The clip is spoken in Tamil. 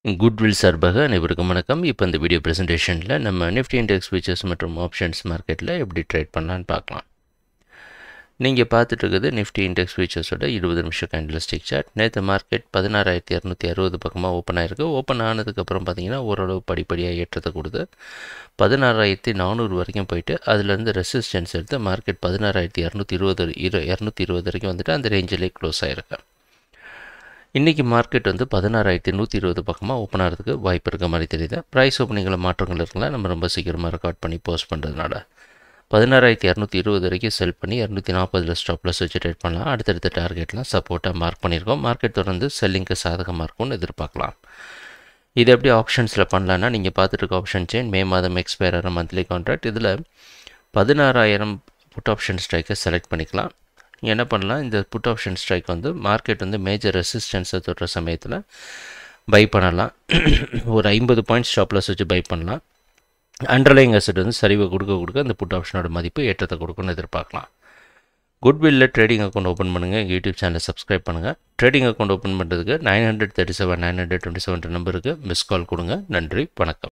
குட்வில் சார்பாக அனைவருக்கும் வணக்கம் இப்போ இந்த வீடியோ ப்ரெசன்டேஷனில் நம்ம நிஃப்டி இண்டெக்ஸ் ஃபியூச்சர்ஸ் மற்றும் ஆப்ஷன்ஸ் மார்க்கெட்டில் எப்படி ட்ரேட் பண்ணலான்னு பார்க்கலாம் நீங்கள் பார்த்துட்டு இருக்குது நிஃப்டி இண்டெக்ஸ் ஃபியூச்சர்ஸோட இருபது நிமிஷம் கேண்டலிஸ்டிக் சார்ட் நேற்று மார்க்கெட் பதினாறாயிரத்தி இரநூத்தி அறுபது பக்கமாக ஓப்பன் ஆயிருக்கு ஓப்பன் ஆனதுக்கப்புறம் பார்த்தீங்கன்னா ஓரளவு படிப்படியாக ஏற்றத்தை கொடுத்து பதினாறாயிரத்தி நானூறு வரைக்கும் போயிட்டு அதுலேருந்து ரெசிஸ்டன்ஸ் எடுத்து மார்க்கெட் பதினாறாயிரத்தி இரநூத்தி இருபது இரு இரநூத்தி இருபது வரைக்கும் வந்துட்டு அந்த ரேஞ்சிலே க்ளோஸ் ஆகிருக்கு இன்றைக்கி மார்க்கெட் வந்து பதினாறாயிரத்தி நூற்றி இருபது பக்கமாக ஓப்பன் ஆகிறதுக்கு வாய்ப்பு இருக்க மாதிரி தெரியுது ப்ரைஸ் ஓப்பனிங்கில் மாற்றங்கள் இருக்கலாம் நம்ம ரொம்ப சீக்கிரமாக ரெக்கார்ட் பண்ணி போஸ்ட் பண்ணுறதுனால பதினாறாயிரத்தி இரநூத்தி இருபது வரைக்கும் செல் பண்ணி இரநூத்தி நாற்பதில் ஸ்டாப்லஸ் வச்சு ட்ரேட் பண்ணலாம் அடுத்தடுத்த டார்கெட்லாம் சப்போர்ட்டாக மார்க் பண்ணியிருக்கோம் மார்க்கெட் தொடர்ந்து செல்லிங்க்கு சாதகமாக இருக்கும்னு எதிர்பார்க்கலாம் இது எப்படி ஆப்ஷன்ஸில் பண்ணலான்னா நீங்கள் பார்த்துட்டு இருக்க ஆப்ஷன் செயின் மே மாதம் எக்ஸ்பயர் ஆகிற மந்த்லி கான்ட்ராக்ட் இதில் பதினாறாயிரம் புட் ஆப்ஷன் ஸ்ட்ரைக்கை செலக்ட் பண்ணிக்கலாம் நீங்கள் என்ன பண்ணலாம் இந்த புட் ஆப்ஷன் ஸ்ட்ரைக் வந்து மார்க்கெட் வந்து மேஜர் ரெசிஸ்டன்ஸை தொடுற சமயத்தில் பை பண்ணலாம் ஒரு ஐம்பது பாயிண்ட் ஸ்டாப்லஸ் வச்சு பை பண்ணலாம் அண்டர்லைங் அசட் வந்து சரிவை கொடுக்க கொடுக்க அந்த புட் ஆப்ஷனோட மதிப்பு ஏற்றத்தை கொடுக்குன்னு எதிர்பார்க்கலாம் குட்வில்ல ட்ரேடிங் அக்கௌண்ட் ஓப்பன் பண்ணுங்கள் எங்கள் யூடியூப் சேனலை சப்ஸ்கிரைப் பண்ணுங்கள் ட்ரேடிங் அக்கௌண்ட் ஓப்பன் பண்ணுறதுக்கு nine hundred thirty seven nine hundred twenty seven நம்பருக்கு மிஸ் கால் கொடுங்க நன்றி வணக்கம்